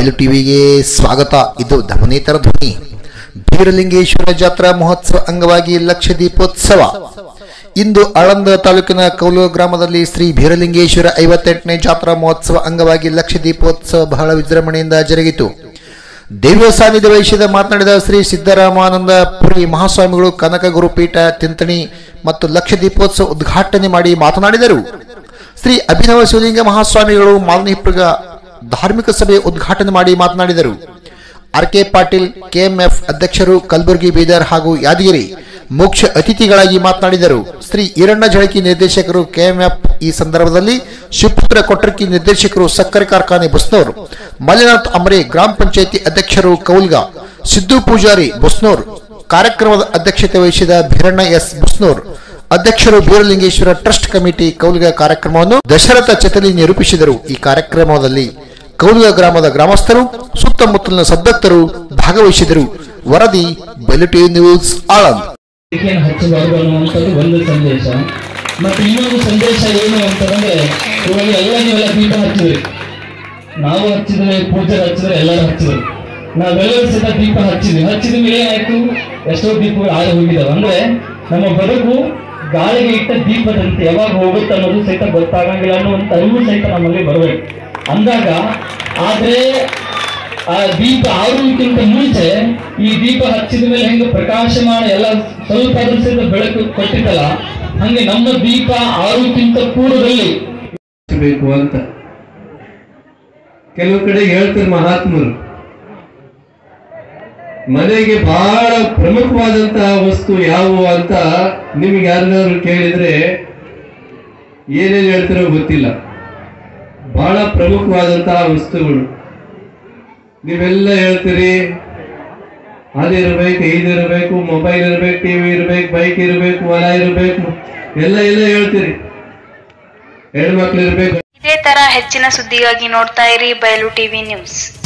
ಬಯಲು ಟಿವಿಗೆ ಸ್ವಾಗತ ಇದು ಧವನೇತರ ಧ್ವನಿ ಬೀರಲಿಂಗೇಶ್ವರ ಜಾತ್ರಾ ಮಹೋತ್ಸವ ಅಂಗವಾಗಿ ಲಕ್ಷ ದೀಪೋತ್ಸವ ಇಂದು ಆಳಂದ ತಾಲೂಕಿನ ಕೌಲು ಗ್ರಾಮದಲ್ಲಿ ಶ್ರೀ ಬೀರಲಿಂಗೇಶ್ವರ ಐವತ್ತೆಂಟನೇ ಜಾತ್ರಾ ಮಹೋತ್ಸವ ಅಂಗವಾಗಿ ಲಕ್ಷ ದೀಪೋತ್ಸವ ಬಹಳ ವಿಜೃಂಭಣೆಯಿಂದ ಜರುಗಿತು ದೈವ ಸಾನ್ನಿಧ್ಯ ವಹಿಸಿದ ಮಾತನಾಡಿದ ಶ್ರೀ ಸಿದ್ದರಾಮಾನಂದ ಪುರಿ ಮಹಾಸ್ವಾಮಿಗಳು ಕನಕ ಗುರುಪೀಠ ತಿಂತಣಿ ಮತ್ತು ಲಕ್ಷ ದೀಪೋತ್ಸವ ಉದ್ಘಾಟನೆ ಮಾಡಿ ಮಾತನಾಡಿದರು ಶ್ರೀ ಅಭಿನವ ಶಿವಲಿಂಗ ಮಹಾಸ್ವಾಮಿಗಳು ಮಾಲನಿಪುರ ಧಾರ್ಮಿಕ ಸಭೆ ಉದ್ಘಾಟನೆ ಮಾಡಿ ಮಾತನಾಡಿದರು ಆರ್ ಕೆ ಪಾಟೀಲ್ ಕೆಎಂಎಫ್ ಅಧ್ಯಕ್ಷರು ಕಲಬುರಗಿ ಬೀದರ್ ಹಾಗೂ ಯಾದಗಿರಿ ಮುಖ್ಯ ಅತಿಥಿಗಳಾಗಿ ಮಾತನಾಡಿದರು ಶ್ರೀ ಈರಣ್ಣ ಝಳಕಿ ನಿರ್ದೇಶಕರು ಕೆಎಂಎಫ್ ಈ ಸಂದರ್ಭದಲ್ಲಿ ಶಿವಪುತ್ರ ಕೊಟ್ರಕಿ ನಿರ್ದೇಶಕರು ಸಕ್ಕರೆ ಕಾರ್ಖಾನೆ ಬಸ್ನೂರ್ ಮಲ್ಲಿನಾಥ್ ಅಮರೆ ಗ್ರಾಮ ಪಂಚಾಯಿತಿ ಅಧ್ಯಕ್ಷರು ಕೌಲ್ಗ ಸಿದ್ದು ಪೂಜಾರಿ ಬಸ್ನೂರ್ ಕಾರ್ಯಕ್ರಮದ ಅಧ್ಯಕ್ಷತೆ ವಹಿಸಿದ ಭೀರಣ್ಣ ಎಸ್ ಬಸ್ನೂರ್ ಅಧ್ಯಕ್ಷರು ಬೀರಲಿಂಗೇಶ್ವರ ಟ್ರಸ್ಟ್ ಕಮಿಟಿ ಕೌಲ್ಗ ಕಾರ್ಯಕ್ರಮವನ್ನು ದಶರಥ ಚತಲಿ ನಿರೂಪಿಸಿದರು ಈ ಕಾರ್ಯಕ್ರಮದಲ್ಲಿ ಕೌಲ್ಗ ಗ್ರಾಮದ ಗ್ರಾಮಸ್ಥರು ಸುತ್ತಮುತ್ತಲಿನ ಸದ್ದಕ್ತರು ಭಾಗವಹಿಸಿದರು ವರದಿ ಬೆಲಿಟಿ ನ್ಯೂಸ್ ಆಳಂದ್ ಇದಕ್ಕೇನು ಹಚ್ಚಬಾರದು ಅನ್ನುವಂಥದ್ದು ಒಂದು ಸಂದೇಶ ಮತ್ತೆ ಇನ್ನೊಂದು ಸಂದೇಶ ಏನು ಅಂತಂದ್ರೆ ಇವಾಗ ಎಲ್ಲ ನೀವೆಲ್ಲ ದೀಪ ಹಚ್ಚಿದ್ರಿ ನಾವು ಹಚ್ಚಿದ್ರೆ ಪೂಜಾರಿ ಹಚ್ಚಿದ್ರೆ ಎಲ್ಲರೂ ಹಚ್ಚಿದ್ರು ನಾವೆಲ್ಲರೂ ಸಹಿತ ದೀಪ ಹಚ್ಚಿದ್ವಿ ಹಚ್ಚಿದ ಮೇಲೆ ಏನಾಯ್ತು ಎಷ್ಟೋ ದೀಪಗಳು ಆರಿ ಹೋಗಿದಾವೆ ಅಂದ್ರೆ ನಮ್ಮ ಬದುಕು ಗಾಳಿಗೆ ಇಟ್ಟ ದೀಪದಂತೆ ಯಾವಾಗ ಹೋಗುತ್ತೆ ಅನ್ನೋದು ಸಹಿತ ಗೊತ್ತಾಗಂಗಿಲ್ಲ ಅನ್ನುವಂಥ ಅರಿವು ಸಹಿತ ನಮ್ಮಲ್ಲಿ ಬರಬೇಕು ಅಂದಾಗ ಆದ್ರೆ ಆ ದೀಪ ಆರುವುದಕ್ಕಿಂತ ಮುಂಚೆ ಈ ದೀಪ ಹಚ್ಚಿದ ಮೇಲೆ ಹೆಂಗ ಪ್ರಕಾಶಮಾನ ಎಲ್ಲ ಸ್ವಲ್ಪ ಅದ್ರ ಸಹಿತ ಬೆಳಕು ಕೊಟ್ಟಿತ್ತಲ್ಲ ಹಂಗೆ ನಮ್ಮ ದೀಪ ಆರುವುದಕ್ಕಿಂತ ಪೂರ್ವದಲ್ಲಿ ಬೇಕು ಅಂತ ಕೆಲವು ಕಡೆ ಹೇಳ್ತಾರೆ ಮಹಾತ್ಮರು ಮನೆಗೆ ಬಹಳ ಪ್ರಮುಖವಾದಂತಹ ವಸ್ತು ಯಾವುವು ಅಂತ ನಿಮ್ಗೆ ಯಾರನ್ನಾದ್ರು ಕೇಳಿದ್ರೆ ಏನೇನು ಹೇಳ್ತಾರೋ ಗೊತ್ತಿಲ್ಲ ಬಹಳ ಪ್ರಮುಖವಾದಂತಹ ವಸ್ತುಗಳು ನೀವೆಲ್ಲ ಹೇಳ್ತೀರಿ ಅದಿರಬೇಕು ಇದಿರಬೇಕು ಮೊಬೈಲ್ ಇರಬೇಕು ಟಿವಿ ಇರಬೇಕು ಬೈಕ್ ಇರಬೇಕು ಹೊಲ ಇರಬೇಕು ಎಲ್ಲ ಎಲ್ಲ ಹೇಳ್ತೀರಿ ಹೆಣ್ಮಕ್ಳು ಇರಬೇಕು ಇದೇ ತರ ಹೆಚ್ಚಿನ ಸುದ್ದಿಗಾಗಿ ನೋಡ್ತಾ ಇರಿ ಬಯಲು ಟಿವಿ ನ್ಯೂಸ್